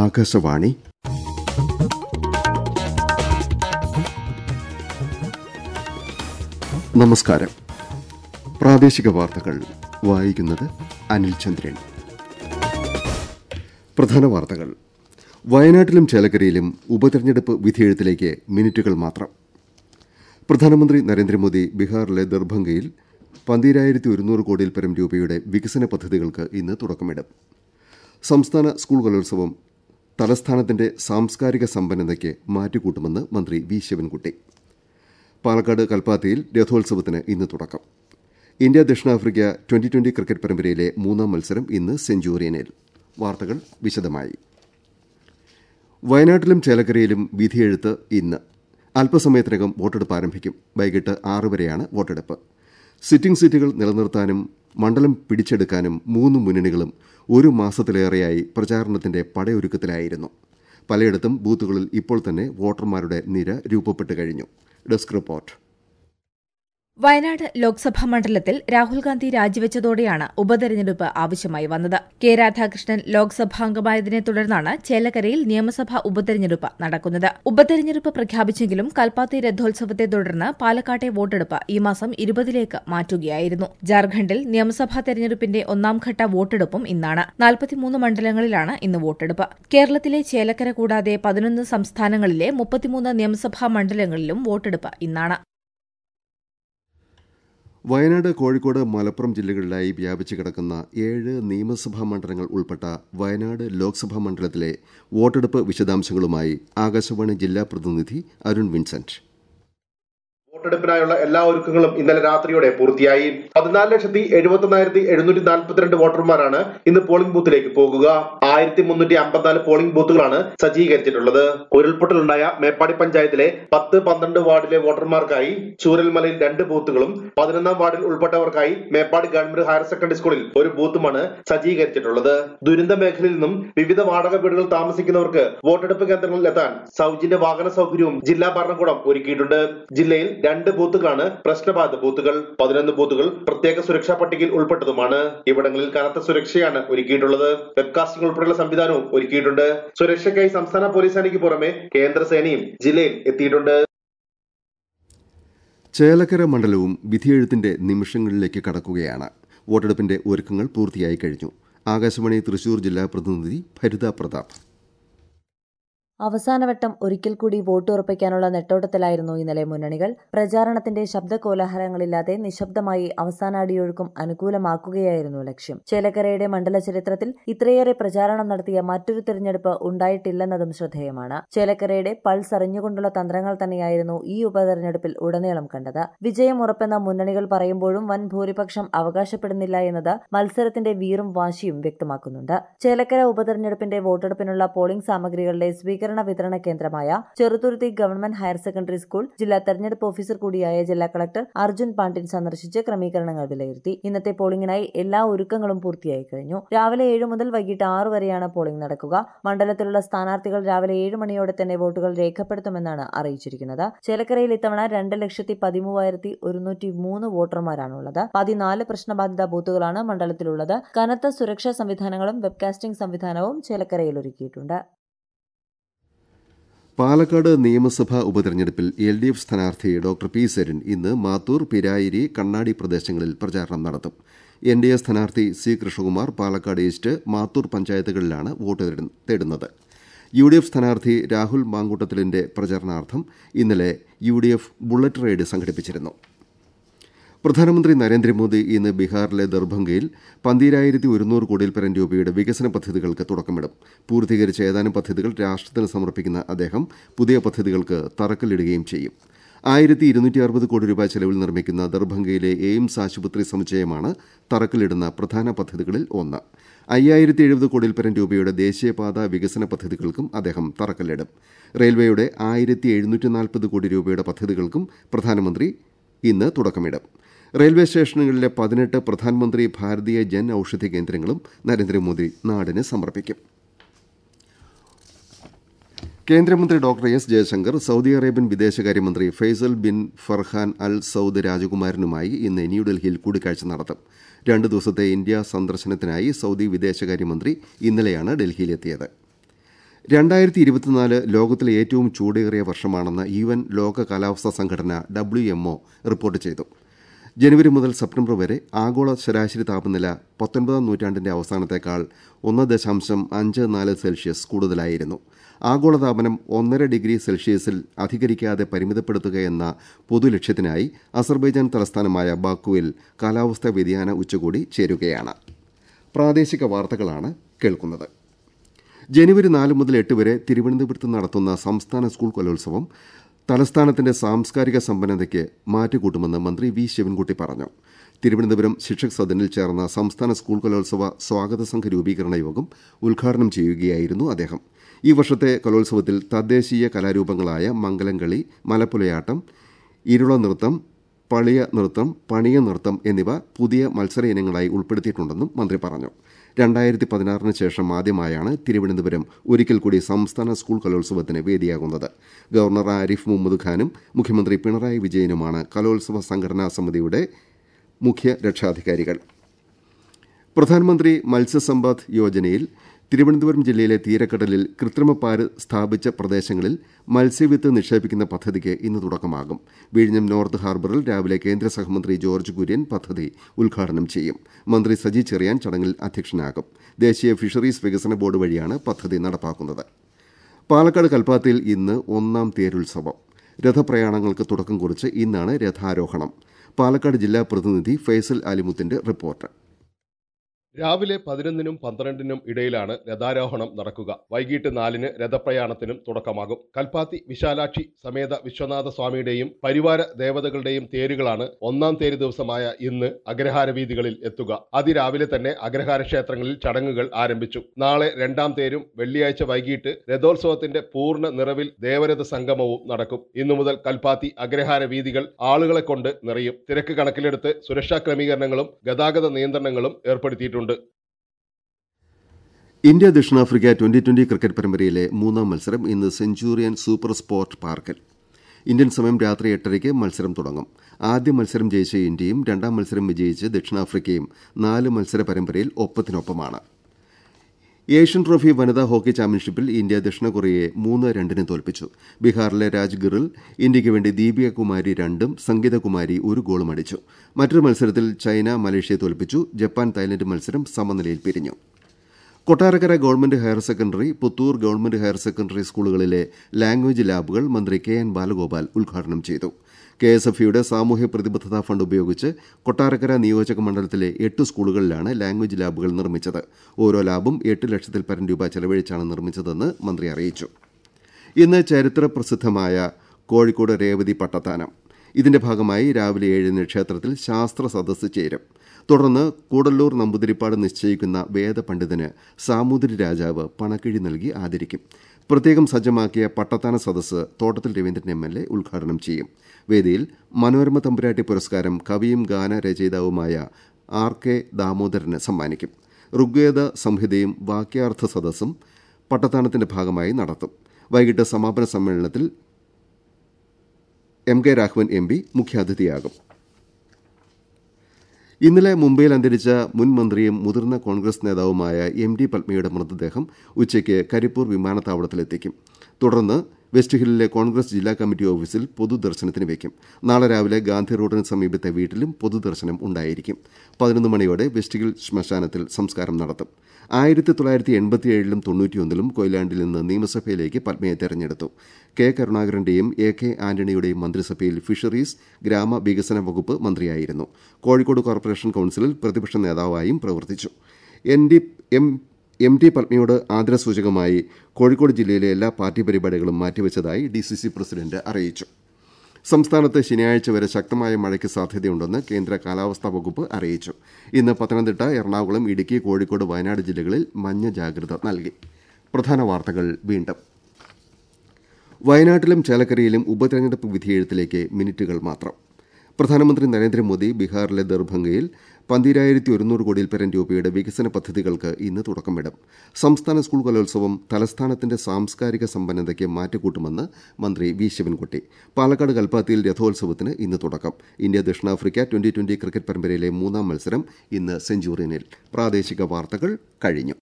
ആകാശവാണി നമസ്കാരം പ്രാദേശിക വാർത്തകൾ വായിക്കുന്നത് അനിൽ ചന്ദ്രൻ പ്രധാന വാർത്തകൾ വയനാട്ടിലും ചേലക്കരയിലും ഉപതെരഞ്ഞെടുപ്പ് വിധിയെഴുത്തിലേക്ക് മിനിറ്റുകൾ മാത്രം പ്രധാനമന്ത്രി നരേന്ദ്രമോദി ബീഹാറിലെ ദർഭംഗയിൽ പന്തിരായിരത്തി ഒരുന്നൂറ് കോടിയിൽ പരം രൂപയുടെ വികസന പദ്ധതികൾക്ക് ഇന്ന് തുടക്കമിടും സംസ്ഥാന സ്കൂൾ കലോത്സവം തലസ്ഥാനത്തിന്റെ സാംസ്കാരിക സമ്പന്നതയ്ക്ക് മാറ്റുകൂട്ടുമെന്ന് മന്ത്രി വി ശിവൻകുട്ടി പാലക്കാട് കൽപ്പാത്തിയിൽ രഥോത്സവത്തിന് ഇന്ന് തുടക്കം ഇന്ത്യ ദക്ഷിണാഫ്രിക്ക ട്വന്റി ട്വന്റി ക്രിക്കറ്റ് പരമ്പരയിലെ മൂന്നാം മത്സരം ഇന്ന് സെഞ്ചുറിയനിൽ വാർത്തകൾ വിശദമായി വയനാട്ടിലും ചേലക്കരയിലും വിധിയെഴുത്ത് ഇന്ന് അല്പസമയത്തിനകം വോട്ടെടുപ്പ് ആരംഭിക്കും വൈകിട്ട് ആറ് വരെയാണ് വോട്ടെടുപ്പ് സിറ്റിംഗ് സീറ്റുകൾ നിലനിർത്താനും മണ്ഡലം പിടിച്ചെടുക്കാനും മൂന്ന് മുന്നണികളും ഒരു മാസത്തിലേറെയായി പ്രചാരണത്തിന്റെ പടയൊരുക്കത്തിലായിരുന്നു പലയിടത്തും ബൂത്തുകളിൽ ഇപ്പോൾ തന്നെ വോട്ടർമാരുടെ നിര രൂപപ്പെട്ടു കഴിഞ്ഞു ഡെസ്ക് റിപ്പോർട്ട് വയനാട് ലോക്സഭാ മണ്ഡലത്തിൽ രാഹുൽ ഗാന്ധി രാജിവെച്ചതോടെയാണ് ഉപതെരഞ്ഞെടുപ്പ് ആവശ്യമായി വന്നത് കെ രാധാകൃഷ്ണൻ ലോക്സഭാംഗമായതിനെ തുടർന്നാണ് ചേലക്കരയിൽ നിയമസഭാ ഉപതെരഞ്ഞെടുപ്പ് നടക്കുന്നത് ഉപതെരഞ്ഞെടുപ്പ് പ്രഖ്യാപിച്ചെങ്കിലും കൽപ്പാത്തി രഥോത്സവത്തെ തുടർന്ന് പാലക്കാട്ടെ വോട്ടെടുപ്പ് ഈ മാസം ഇരുപതിലേക്ക് മാറ്റുകയായിരുന്നു ജാർഖണ്ഡിൽ നിയമസഭാ തെരഞ്ഞെടുപ്പിന്റെ ഒന്നാംഘട്ട വോട്ടെടുപ്പും ഇന്നാണ് നാൽപ്പത്തിമൂന്ന് മണ്ഡലങ്ങളിലാണ് ഇന്ന് വോട്ടെടുപ്പ് കേരളത്തിലെ ചേലക്കര കൂടാതെ പതിനൊന്ന് സംസ്ഥാനങ്ങളിലെ മുപ്പത്തിമൂന്ന് നിയമസഭാ മണ്ഡലങ്ങളിലും വോട്ടെടുപ്പ് ഇന്നാണ് വയനാട് കോഴിക്കോട് മലപ്പുറം ജില്ലകളിലായി വ്യാപിച്ചു കിടക്കുന്ന ഏഴ് നിയമസഭാ മണ്ഡലങ്ങൾ ഉൾപ്പെട്ട വയനാട് ലോക്സഭാ മണ്ഡലത്തിലെ വോട്ടെടുപ്പ് വിശദാംശങ്ങളുമായി ആകാശവാണി ജില്ലാ പ്രതിനിധി അരുൺ വിൻസെന്റ് വോട്ടെടുപ്പിനായുള്ള എല്ലാ ഒരുക്കങ്ങളും ഇന്നലെ രാത്രിയോടെ പൂർത്തിയായി പതിനാല് ലക്ഷത്തി എഴുപത്തൊന്നായിരത്തി എഴുന്നൂറ്റി നാൽപ്പത്തിരണ്ട് വോട്ടർമാരാണ് ഇന്ന് പോളിംഗ് ബൂത്തിലേക്ക് പോകുക ആയിരത്തി മുന്നൂറ്റി അമ്പത്തിനാല് പോളിംഗ് ബൂത്തുകളാണ് സജ്ജീകരിച്ചിട്ടുള്ളത് ഉരുൾപൊട്ടലുണ്ടായ മേപ്പാടി പഞ്ചായത്തിലെ പത്ത് പന്ത്രണ്ട് വാർഡിലെ വോട്ടർമാർക്കായി ചൂരൽമലയിൽ രണ്ട് ബൂത്തുകളും പതിനൊന്നാം വാർഡിൽ ഉൾപ്പെട്ടവർക്കായി മേപ്പാടി ഗവൺമെന്റ് ഹയർ സെക്കൻഡറി സ്കൂളിൽ ഒരു ബൂത്തുമാണ് സജ്ജീകരിച്ചിട്ടുള്ളത് ദുരന്ത മേഖലയിൽ നിന്നും വിവിധ വാടക വീടുകൾ താമസിക്കുന്നവർക്ക് വോട്ടെടുപ്പ് കേന്ദ്രങ്ങളിൽ എത്താൻ സൗജന്യ വാഹന സൗകര്യവും ജില്ലാ ഭരണകൂടം ഒരുക്കിയിട്ടുണ്ട് ജില്ലയിൽ രണ്ട് ബൂത്തുകളാണ് പ്രശ്നബാധിത ബൂത്തുകൾ പതിനൊന്ന് ബൂത്തുകൾ പ്രത്യേക സുരക്ഷാ പട്ടികയിൽ ഉൾപ്പെട്ടതുമാണ് ഇവിടങ്ങളിൽ കനത്ത സുരക്ഷയാണ് ഒരുക്കിയിട്ടുള്ളത് വെബ്കാസ്റ്റിംഗ് ഉൾപ്പെടെയുള്ള സംവിധാനവും ഒരുക്കിയിട്ടുണ്ട് സുരക്ഷയ്ക്കായി സംസ്ഥാന പോലീസ് സേനയ്ക്ക് പുറമെ കേന്ദ്രസേനയും ജില്ലയിൽ എത്തിയിട്ടുണ്ട് ചേലക്കര മണ്ഡലവും വിധിയെഴുത്തിന്റെ നിമിഷങ്ങളിലേക്ക് കടക്കുകയാണ് വോട്ടെടുപ്പിന്റെ ഒരുക്കങ്ങൾ പൂർത്തിയായി കഴിഞ്ഞു ആകാശവാണി തൃശൂർ ജില്ലാ പ്രതിനിധി ഭരിത പ്രതാപ് അവസാനവട്ടം ഒരിക്കൽ കൂടി വോട്ട് ഉറപ്പിക്കാനുള്ള നെട്ടോട്ടത്തിലായിരുന്നു ഇന്നലെ മുന്നണികൾ പ്രചാരണത്തിന്റെ ശബ്ദകോലാഹലങ്ങളില്ലാതെ നിശബ്ദമായി അവസാന അടിയൊഴുക്കും അനുകൂലമാക്കുകയായിരുന്നു ലക്ഷ്യം ചേലക്കരയുടെ മണ്ഡല ചരിത്രത്തിൽ ഇത്രയേറെ പ്രചാരണം നടത്തിയ മറ്റൊരു തെരഞ്ഞെടുപ്പ് ഉണ്ടായിട്ടില്ലെന്നതും ശ്രദ്ധേയമാണ് ചേലക്കരയുടെ പൾസ് അറിഞ്ഞുകൊണ്ടുള്ള തന്ത്രങ്ങൾ തന്നെയായിരുന്നു ഈ ഉപതെരഞ്ഞെടുപ്പിൽ ഉടനീളം കണ്ടത് വിജയം ഉറപ്പെന്ന മുന്നണികൾ പറയുമ്പോഴും വൻ ഭൂരിപക്ഷം അവകാശപ്പെടുന്നില്ല എന്നത് മത്സരത്തിന്റെ വീറും വാശിയും വ്യക്തമാക്കുന്നുണ്ട് ചേലക്കര ഉപതെരഞ്ഞെടുപ്പിന്റെ വോട്ടെടുപ്പിനുള്ള പോളിംഗ് സാമഗ്രികളുടെ സ്വീകരണ വിതരണ കേന്ദ്രമായ Cheruthuruthy government higher secondary school ജില്ലാ തെരഞ്ഞെടുപ്പ് ഓഫീസർ കൂടിയായ ജില്ലാ കളക്ടർ അർജുൻ പാണ്ഡ്യൻ സന്ദർശിച്ച് ക്രമീകരണങ്ങൾ വിലയിരുത്തി ഇന്നത്തെ പോളിംഗിനായി എല്ലാ ഒരുക്കങ്ങളും പൂർത്തിയായി കഴിഞ്ഞു രാവിലെ ഏഴ് മുതൽ വൈകിട്ട് ആറ് വരെയാണ് പോളിംഗ് നടക്കുക മണ്ഡലത്തിലുള്ള സ്ഥാനാർത്ഥികൾ രാവിലെ ഏഴ് മണിയോടെ തന്നെ വോട്ടുകൾ രേഖപ്പെടുത്തുമെന്നാണ് അറിയിച്ചിരിക്കുന്നത് ചേലക്കരയിൽ ഇത്തവണ രണ്ട് ലക്ഷത്തി പതിമൂവായിരത്തി ഒരുന്നൂറ്റി മൂന്ന് വോട്ടർമാരാണുള്ളത് പതിനാല് പ്രശ്നബാധിത ബൂത്തുകളാണ് മണ്ഡലത്തിലുള്ളത് കനത്ത സുരക്ഷാ സംവിധാനങ്ങളും വെബ്കാസ്റ്റിംഗ് സംവിധാനവും ചേലക്കരയിൽ ഒരുക്കിയിട്ടുണ്ട് പാലക്കാട് നിയമസഭാ ഉപതെരഞ്ഞെടുപ്പിൽ എൽ ഡി എഫ് സ്ഥാനാർത്ഥി ഡോക്ടർ പി സരിൻ ഇന്ന് മാത്തൂർ പിരായിരി കണ്ണാടി പ്രദേശങ്ങളിൽ പ്രചാരണം നടത്തും എൻ ഡി എ സ്ഥാനാർത്ഥി സി കൃഷ്ണകുമാർ പാലക്കാട് ഈസ്റ്റ് മാത്തൂർ പഞ്ചായത്തുകളിലാണ് വോട്ട് തേടുന്നത് യു ഡി എഫ് സ്ഥാനാർത്ഥി രാഹുൽ മാങ്കൂട്ടത്തിലിന്റെ പ്രചരണാർത്ഥം ഇന്നലെ U D F bullet ride സംഘടിപ്പിച്ചിരുന്നു പ്രധാനമന്ത്രി നരേന്ദ്രമോദി ഇന്ന് ബീഹാറിലെ ദർഭംഗയിൽ പന്തിരായിരത്തി ഒരുന്നൂറ് കോടിയിൽ പരം രൂപയുടെ വികസന പദ്ധതികൾക്ക് തുടക്കമിടും പൂർത്തീകരിച്ച ഏതാനും പദ്ധതികൾ രാഷ്ട്രത്തിന് സമർപ്പിക്കുന്ന അദ്ദേഹം പുതിയ പദ്ധതികൾക്ക് തറക്കല്ലിടുകയും ചെയ്യും ആയിരത്തി ഇരുന്നൂറ്റി അറുപത് കോടി രൂപ ചെലവിൽ നിർമ്മിക്കുന്ന ദർഭംഗയിലെ എയിംസ് ആശുപത്രി സമുച്ചയമാണ് തറക്കല്ലിടുന്ന പ്രധാന പദ്ധതികളിൽ ഒന്ന് അയ്യായിരത്തി എഴുപത് കോടിയിൽ പരം രൂപയുടെ ദേശീയപാത വികസന പദ്ധതികൾക്കും അദ്ദേഹം തറക്കല്ലിടും റെയിൽവേയുടെ ആയിരത്തി എഴുന്നൂറ്റി നാൽപ്പത് കോടി രൂപയുടെ പദ്ധതികൾക്കും പ്രധാനമന്ത്രി ഇന്ന് തുടക്കമിടും റെയിൽവേ സ്റ്റേഷനുകളിലെ പതിനെട്ട് പ്രധാനമന്ത്രി ഭാരതീയ ജൻ ഔഷധി കേന്ദ്രങ്ങളും നരേന്ദ്രമോദി നാടിന് സമർപ്പിക്കും കേന്ദ്രമന്ത്രി doctor S Jaishankar Saudi Arabian വിദേശകാര്യമന്ത്രി Faisal bin Farhan Al Saud രാജകുമാരനുമായി ഇന്ന് ന്യൂഡൽഹിയിൽ കൂടിക്കാഴ്ച നടത്തും രണ്ട് ദിവസത്തെ ഇന്ത്യ സന്ദർശനത്തിനായി സൌദി വിദേശകാര്യമന്ത്രി ഇന്നലെയാണ് ഡൽഹിയിലെത്തിയത് രണ്ടായിരത്തി ഇരുപത്തിനാല് ലോകത്തിലെ ഏറ്റവും ചൂടേറിയ വർഷമാണെന്ന് യു എൻ ലോക കാലാവസ്ഥാ സംഘടന ഡബ്ല്യു എംഒ റിപ്പോർട്ട് ചെയ്തു ജനുവരി മുതൽ സെപ്റ്റംബർ വരെ ആഗോള ശരാശരി താപനില പത്തൊൻപതാം നൂറ്റാണ്ടിന്റെ അവസാനത്തേക്കാൾ ഒന്ന് ദശാംശം അഞ്ച് നാല് സെൽഷ്യസ് കൂടുതലായിരുന്നു ആഗോളതാപനം ഒന്നര ഡിഗ്രി സെൽഷ്യസിൽ അധികരിക്കാതെ പരിമിതപ്പെടുത്തുകയെന്ന പൊതുലക്ഷ്യത്തിനായി അസർബൈജാൻ തലസ്ഥാനമായ ബാക്കുവിൽ കാലാവസ്ഥാ വ്യതിയാന ഉച്ചകോടി ചേരുകയാണ് പ്രാദേശിക വാർത്തകളാണ് കേൾക്കുന്നത് ജനുവരി നാല് മുതൽ എട്ട് വരെ തിരുവനന്തപുരത്ത് നടത്തുന്ന സംസ്ഥാന സ്കൂൾ കലോത്സവം തലസ്ഥാനത്തിന്റെ സാംസ്കാരിക സമ്പന്നതയ്ക്ക് മാറ്റുകൂട്ടുമെന്ന് മന്ത്രി വി ശിവൻകുട്ടി പറഞ്ഞു തിരുവനന്തപുരം ശിക്ഷക് സദനിൽ ചേർന്ന സംസ്ഥാന സ്കൂൾ കലോത്സവ സ്വാഗത സംഘ രൂപീകരണ യോഗം ഉദ്ഘാടനം ചെയ്യുകയായിരുന്നു അദ്ദേഹം ഈ വർഷത്തെ കലോത്സവത്തിൽ തദ്ദേശീയ കലാരൂപങ്ങളായ മംഗലംകളി മലപ്പുലയാട്ടം ഇരുള നൃത്തം പളിയ നൃത്തം പണിയ നൃത്തം എന്നിവ പുതിയ മത്സര ഇനങ്ങളായി ഉൾപ്പെടുത്തിയിട്ടുണ്ടെന്നും മന്ത്രി പറഞ്ഞു രണ്ടായിരത്തി പതിനാറിന് ശേഷം ആദ്യമായാണ് തിരുവനന്തപുരം ഒരിക്കൽ കൂടി സംസ്ഥാന സ്കൂൾ കലോത്സവത്തിന് വേദിയാകുന്നത് ഗവർണർ ആരിഫ് മുഹമ്മദ് ഖാനും മുഖ്യമന്ത്രി പിണറായി വിജയനുമാണ് കലോത്സവ സംഘടനാ സമിതിയുടെ മുഖ്യ രക്ഷാധികാരികൾ പ്രധാനമന്ത്രി മത്സ്യസമ്പദ് യോജനയിൽ തിരുവനന്തപുരം ജില്ലയിലെ തീരക്കടലിൽ കൃത്രിമപ്പാര് സ്ഥാപിച്ച പ്രദേശങ്ങളിൽ മത്സ്യവിത്ത് നിക്ഷേപിക്കുന്ന പദ്ധതിക്ക് ഇന്ന് തുടക്കമാകും വിഴിഞ്ഞം നോർത്ത് ഹാർബറിൽ രാവിലെ കേന്ദ്ര സഹമന്ത്രി ജോർജ് കുര്യൻ പദ്ധതി ഉദ്ഘാടനം ചെയ്യും മന്ത്രി സജി ചെറിയാൻ ചടങ്ങിൽ അധ്യക്ഷനാകും ദേശീയ ഫിഷറീസ് വികസന ബോർഡ് വഴിയാണ് പദ്ധതി നടപ്പാക്കുന്നത് പാലക്കാട് കൽപ്പാത്തിയിൽ ഇന്ന് ഒന്നാം തേരുത്സവം രഥപ്രയാണങ്ങൾക്ക് തുടക്കം കുറിച്ച് ഇന്നാണ് രഥാരോഹണം പാലക്കാട് ജില്ലാ പ്രതിനിധി ഫൈസൽ അലിമുത്തിന്റെ റിപ്പോർട്ട് രാവിലെ പതിനൊന്നിനും പന്ത്രണ്ടിനും ഇടയിലാണ് രഥാരോഹണം നടക്കുക വൈകിട്ട് നാലിന് രഥപ്രയാണത്തിനും തുടക്കമാകും കൽപ്പാത്തി വിശാലാക്ഷി സമേത വിശ്വനാഥ സ്വാമിയുടെയും പരിവാര ദേവതകളുടെയും തേരുകളാണ് ഒന്നാം തേര് ദിവസമായ ഇന്ന് അഗ്രഹാര വീതികളിൽ എത്തുക അതിരാവിലെ തന്നെ അഗ്രഹാര ക്ഷേത്രങ്ങളിൽ ചടങ്ങുകൾ ആരംഭിച്ചു നാളെ രണ്ടാം തേരും വെള്ളിയാഴ്ച വൈകിട്ട് രഥോത്സവത്തിന്റെ പൂർണ്ണ നിറവിൽ ദേവരഥ സംഗമവും നടക്കും ഇന്നു മുതൽ കൽപ്പാത്തി അഗ്രഹാര വീതികൾ ആളുകളെ കൊണ്ട് നിറയും തിരക്ക് കണക്കിലെടുത്ത് സുരക്ഷാ ക്രമീകരണങ്ങളും ഗതാഗത നിയന്ത്രണങ്ങളും ഏർപ്പെടുത്തിയിട്ടുണ്ട് ഇന്ത്യ ദക്ഷിണാഫ്രിക്ക ട്വന്റി ട്വന്റി ക്രിക്കറ്റ് പരമ്പരയിലെ മൂന്നാം മത്സരം ഇന്ന് സെഞ്ചുറിയൻ സൂപ്പർ സ്പോർട്ട് പാർക്കിൽ ഇന്ത്യൻ സമയം രാത്രി എട്ടരയ്ക്ക് മത്സരം തുടങ്ങും ആദ്യ മത്സരം ജയിച്ച ഇന്ത്യയും രണ്ടാം മത്സരം വിജയിച്ച് ദക്ഷിണാഫ്രിക്കയും നാല് മത്സര പരമ്പരയിൽ ഒപ്പത്തിനൊപ്പമാണ് ഏഷ്യൻ ട്രോഫി വനിതാ ഹോക്കി ചാമ്പ്യൻഷിപ്പിൽ ഇന്ത്യ ദക്ഷിണ കൊറിയയെ മൂന്ന് രണ്ടിന് തോൽപ്പിച്ചു ബീഹാറിലെ രാജ്ഗിറിൽ ഇന്ത്യയ്ക്ക് വേണ്ടി ദീപിക കുമാരി രണ്ടും സംഗീത കുമാരി ഒരു ഗോളും അടിച്ചു മറ്റൊരു മത്സരത്തിൽ ചൈന മലേഷ്യയെ തോൽപ്പിച്ചു ജപ്പാൻ തായ്ലൻഡ് മത്സരം സമനിലയിൽ പിരിഞ്ഞു Kottarakkara government higher secondary Puthur government higher secondary സ്കൂളുകളിലെ ലാംഗ്വേജ് ലാബുകൾ മന്ത്രി കെ എൻ ബാലഗോപാൽ ഉദ്ഘാടനം ചെയ്തു കെ എസ് എഫ് യുടെ സാമൂഹ്യ പ്രതിബദ്ധതാ ഫണ്ട് ഉപയോഗിച്ച് കൊട്ടാരക്കര നിയോജക മണ്ഡലത്തിലെ എട്ട് സ്കൂളുകളിലാണ് ലാംഗ്വേജ് ലാബുകൾ നിർമ്മിച്ചത് ഓരോ ലാബും എട്ട് ലക്ഷത്തിൽ പരം രൂപ ചെലവഴിച്ചാണ് നിർമ്മിച്ചതെന്ന് മന്ത്രി അറിയിച്ചു ഇന്ന് ചരിത്ര പ്രസിദ്ധമായ കോഴിക്കോട് രേവതി പട്ടത്താനം ഇതിന്റെ ഭാഗമായി രാവിലെ ഏഴിന് ക്ഷേത്രത്തിൽ ശാസ്ത്ര സദസ്സ് ചേരും തുടർന്ന് കൂടല്ലൂർ നമ്പൂതിരിപ്പാട് നിശ്ചയിക്കുന്ന വേദപണ്ഡിതന് സാമൂതിരി രാജാവ് പണക്കിഴി നൽകി ആദരിക്കും പ്രത്യേകം സജ്ജമാക്കിയ പട്ടത്താന സദസ്സ് തോട്ടത്തിൽ രവീന്ദ്രൻ എം എൽ എ ഉദ്ഘാടനം ചെയ്യും വേദിയിൽ മനോരമ തമ്പുരാട്ടി പുരസ്കാരം കവിയും ഗാനരചയിതാവുമായ ആർ കെ ദാമോദരന് സമ്മാനിക്കും ഋഗ്വേദ സംഹിതയും വാക്യാർത്ഥ സദസ്സും പട്ടത്താനത്തിന്റെ ഭാഗമായി നടത്തും വൈകിട്ട് സമാപന സമ്മേളനത്തിൽ M K Raghavan M P മുഖ്യാതിഥിയാകും ഇന്നലെ മുംബൈയിൽ അന്തരിച്ച മുൻ മന്ത്രിയും മുതിർന്ന കോൺഗ്രസ് നേതാവുമായ എം ഡി പത്മയുടെ മൃതദേഹം ഉച്ചയ്ക്ക് കരിപ്പൂർ വിമാനത്താവളത്തിലെത്തിക്കും തുടർന്ന് വെസ്റ്റ് ഹില്ലിലെ കോൺഗ്രസ് ജില്ലാ കമ്മിറ്റി ഓഫീസിൽ പൊതുദർശനത്തിന് വയ്ക്കും നാളെ രാവിലെ ഗാന്ധി റോഡിന് സമീപത്തെ വീട്ടിലും പൊതുദർശനം ഉണ്ടായിരിക്കും പതിനൊന്ന് മണിയോടെ വെസ്റ്റ് ഹിൽ ശ്മശാനത്തിൽ സംസ്കാരം നടത്തും ആയിരത്തി തൊള്ളായിരത്തി എൺപത്തിയേഴിലും തൊണ്ണൂറ്റിയൊന്നിലും കൊയിലാണ്ടിൽ നിന്ന് നിയമസഭയിലേക്ക് പത്മയെ തെരഞ്ഞെടുത്തു കെ കരുണാകരന്റെയും എ കെ ആന്റണിയുടെയും മന്ത്രിസഭയിൽ ഫിഷറീസ് ഗ്രാമവികസന വകുപ്പ് മന്ത്രിയായിരുന്നു കോഴിക്കോട് കോർപ്പറേഷൻ കൌൺസിലിൽ പ്രതിപക്ഷ നേതാവായും പ്രവർത്തിച്ചു N D M M T പത്മയോട് ആദരസൂചകമായി കോഴിക്കോട് ജില്ലയിലെ എല്ലാ പാർട്ടി പരിപാടികളും മാറ്റിവെച്ചതായി ഡി സി സി പ്രസിഡന്റ് അറിയിച്ചു സംസ്ഥാനത്ത് ശനിയാഴ്ച വരെ ശക്തമായ മഴയ്ക്ക് സാധ്യതയുണ്ടെന്ന് കേന്ദ്ര കാലാവസ്ഥാ വകുപ്പ് അറിയിച്ചു ഇന്ന് പത്തനംതിട്ട എറണാകുളം ഇടുക്കി കോഴിക്കോട് വയനാട് ജില്ലകളിൽ മഞ്ഞ ജാഗ്രത നൽകി പ്രധാന വാർത്തകൾ വീണ്ടും വയനാട്ടിലും ചേലക്കരയിലും ഉപതെരഞ്ഞെടുപ്പ് വിധിയെഴുത്തിലേക്ക് മിനിറ്റുകൾ മാത്രം പ്രധാനമന്ത്രി നരേന്ദ്രമോദി ബീഹാറിലെ ദർഭംഗയിൽ പന്തിരായിരത്തി ഒരുന്നൂറ് കോടിയിൽ പരം രൂപയുടെ വികസന പദ്ധതികൾക്ക് ഇന്ന് തുടക്കമിടും സംസ്ഥാന സ്കൂൾ കലോത്സവം തലസ്ഥാനത്തിന്റെ സാംസ്കാരിക സമ്പന്നതയ്ക്ക് മാറ്റുകൂട്ടുമെന്ന് മന്ത്രി വി ശിവൻകുട്ടി പാലക്കാട് കൽപ്പാത്തിയിൽ രഥോത്സവത്തിന് ഇന്ന് തുടക്കം ഇന്ത്യ ദക്ഷിണാഫ്രിക്ക ട്വന്റി ട്വന്റി ക്രിക്കറ്റ് പരമ്പരയിലെ മൂന്നാം മത്സരം ഇന്ന് സെഞ്ചുറിയനിൽ പ്രാദേശിക വാർത്തകൾ കഴിഞ്ഞു